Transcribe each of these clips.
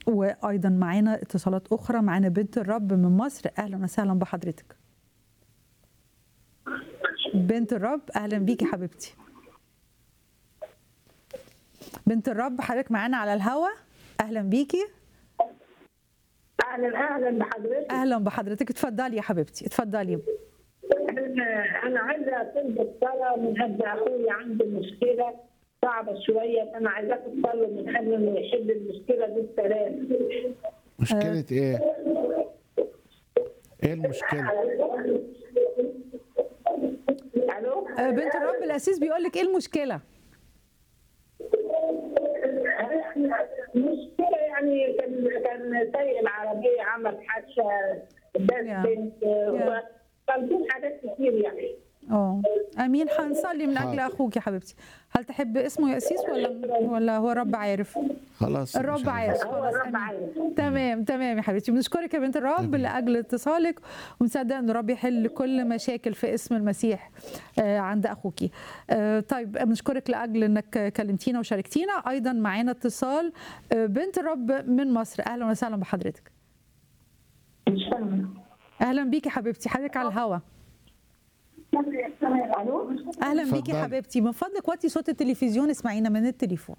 وايضا معانا اتصالات اخرى معانا بنت الرب من مصر اهلا وسهلا بحضرتك بنت الرب اهلا بيكي حبيبتي بنت الرب حضرتك معانا على الهوا اهلا بيكي اهلا اهلا بحضرتك اهلا بحضرتك اتفضلي يا حبيبتي اتفضلي انا انا عايزه اطلب الصلاه من اجل اخوي عنده مشكله صعبه شويه انا عايزاك تصلي من اجل انه يحل المشكله دي بسلام مشكلة ايه؟ ايه المشكلة؟ الو آه، بنت الرب الاسيس بيقول لك ايه المشكله مشكله يعني كان كان سايق العربيه عمل حادثه داس يا. بنت يا. طالبين حاجات كتير يعني اه امين هنصلي من اجل حاضر. اخوك يا حبيبتي هل تحب اسمه يا اسيس ولا ولا هو الرب عارف خلاص مش الرب عارف هو خلاص الرب أمين. عارف. تمام تمام يا حبيبتي بنشكرك يا بنت الرب لاجل اتصالك ومصدق ان الرب يحل كل مشاكل في اسم المسيح آه، عند اخوكي آه، طيب بنشكرك لاجل انك كلمتينا وشاركتينا ايضا معانا اتصال آه، بنت الرب من مصر اهلا وسهلا بحضرتك مش فاهمه اهلا بيكي حبيبتي حضرتك على الهوا الو اهلا بيكي اتفضلي. حبيبتي من فضلك وطي صوت التلفزيون اسمعينا من التليفون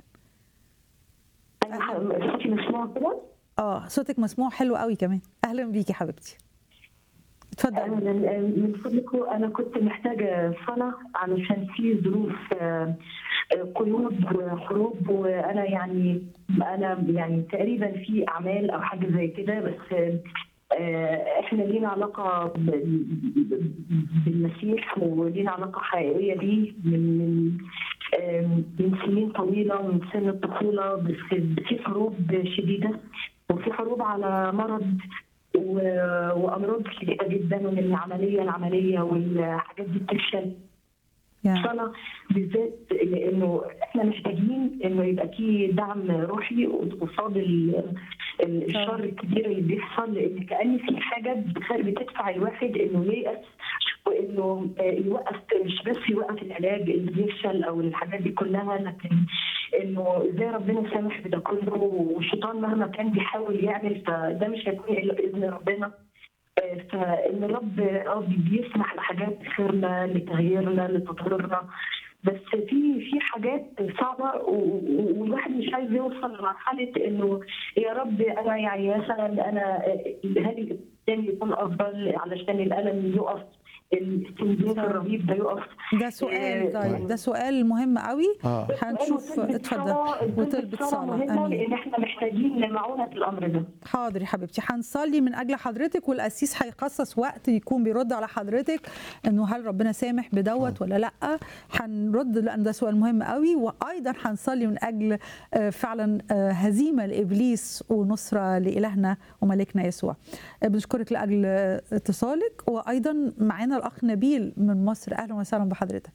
صوتي مسموع كده اه صوتك مسموع حلو قوي كمان اهلا بيكي حبيبتي اتفضلي أهلاً. من فضلكم انا كنت محتاجه صلاه علشان في ظروف آه، آه، قيود وحروب وانا يعني انا يعني تقريبا في اعمال او حاجه زي كده بس آه، احنا لينا علاقه بال- بالمسيح ولينا علاقه حقيقيه بيه من من آه، من سنين طويله من سن الطفوله بس في حروب شديده وفي حروب على مرض و- وامراض كتيره جدا ومن العمليه العمليه والحاجات دي بتفشل يا الصلاه بالذات لانه احنا محتاجين انه يبقى في دعم روحي قصاد ال- ال- الشر الكبير اللي بيحصل لان كان في حاجه بتخ- بتدفع الواحد انه ييأس وانه آه، يوقف مش بس يوقف العلاج اللي بيفشل او الحاجات دي كلها لكن انه ازاي ربنا سامح بده كله والشيطان مهما كان بيحاول يعمل فده مش هيكون الا باذن ربنا آه، فان الرب اه بيسمح لحاجات خيرنا لتغييرنا لتطهيرنا بس في في حاجات صعبه و- و- والواحد مش عايز يوصل لمرحله انه يا رب انا يعني مثلا انا آه، هل الانسان يكون افضل علشان الالم يقف التنظيم الرهيب ده يقف ده سؤال آه، طيب ده سؤال مهم قوي اه هنشوف اتفضل وطلبة صلاة مهمة امين لان احنا محتاجين لمعونه في الامر ده حاضر يا حبيبتي هنصلي من اجل حضرتك والقسيس هيخصص وقت يكون بيرد على حضرتك انه هل ربنا سامح بدوت ولا لا هنرد لان ده سؤال مهم قوي وايضا هنصلي من اجل آه، فعلا آه، هزيمه لابليس ونصره لالهنا وملكنا يسوع آه، بنشكرك لاجل آه، اتصالك وايضا معانا الاخ نبيل من مصر اهلا وسهلا بحضرتك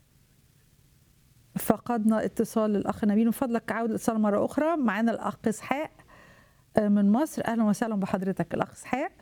فقدنا اتصال الاخ نبيل من فضلك عاود الاتصال مره اخرى معانا الاخ اسحاق من مصر اهلا وسهلا بحضرتك الاخ اسحاق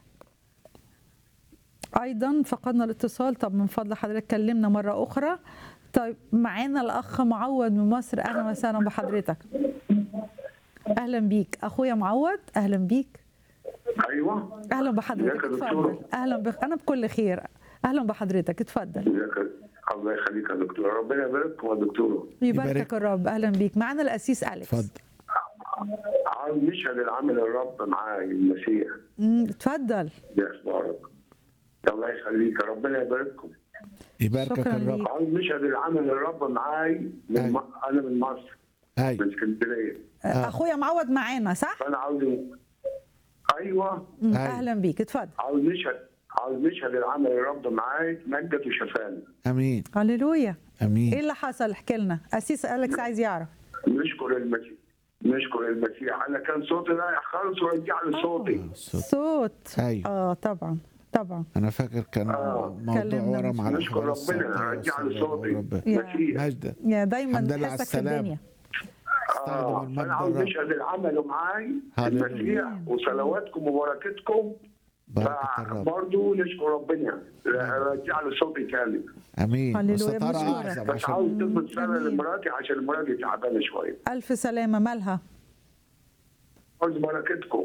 ايضا فقدنا الاتصال طب من فضل حضرتك كلمنا مره اخرى طيب معانا الاخ معوض من مصر اهلا وسهلا بحضرتك اهلا بيك اخويا معوض اهلا بيك ايوه اهلا بحضرتك ازيك يا اتفضل دكتورة؟ اهلا بك انا بكل خير اهلا بحضرتك اتفضل ازيك يا- الله يخليك يا دكتور ربنا يبارككم يا دكتور يباركك يبارك. الرب اهلا بيك معانا الاسيس اليكس اتفضل عاوز نشهد العمل الرب معاي المسيح مم، اتفضل دي اخبارك الله يخليك ربنا يبارككم يباركك شكراً الرب ليك. عاوز نشهد العمل الرب معاي من أيوة. م... انا من مصر ايوه من اسكندريه آه. اخويا معوض معانا صح فانا عاوز ايوه مم، أيوة. اهلا بيك اتفضل عاوز نشهد عاوز نشهد العمل الرب معاي مجد وشفاني امين هللويا ايه امين اللي حصل احكي لنا اسيس اليكس عايز يعرف نشكر المسيح نشكر المسيح انا كان صوتي رايح خالص ورجع لي صوتي الصوت. صوت أيوة. اه طبعا طبعا انا فاكر كان آه. موضوع كلمنا ورم على نشكر حوار ربنا الصوت. رجع لي صوتي رب يا- مسيح مجدا يا دايما الحمد لله على نحسك في السلامة. الدنيا استخدم آه، المجد انا عاوز الرب. نشهد العمل معاي هللويا. المسيح وصلواتكم وبركتكم بركة الرب برضه نشكر ربنا رجع لي صوتي تاني امين هللويا. وسترى بنشكرك. اعظم بس عشان عاوز تلبس سنه أمين. لمراتي عشان مراتي تعبانه شويه الف سلامه مالها عاوز بركتكم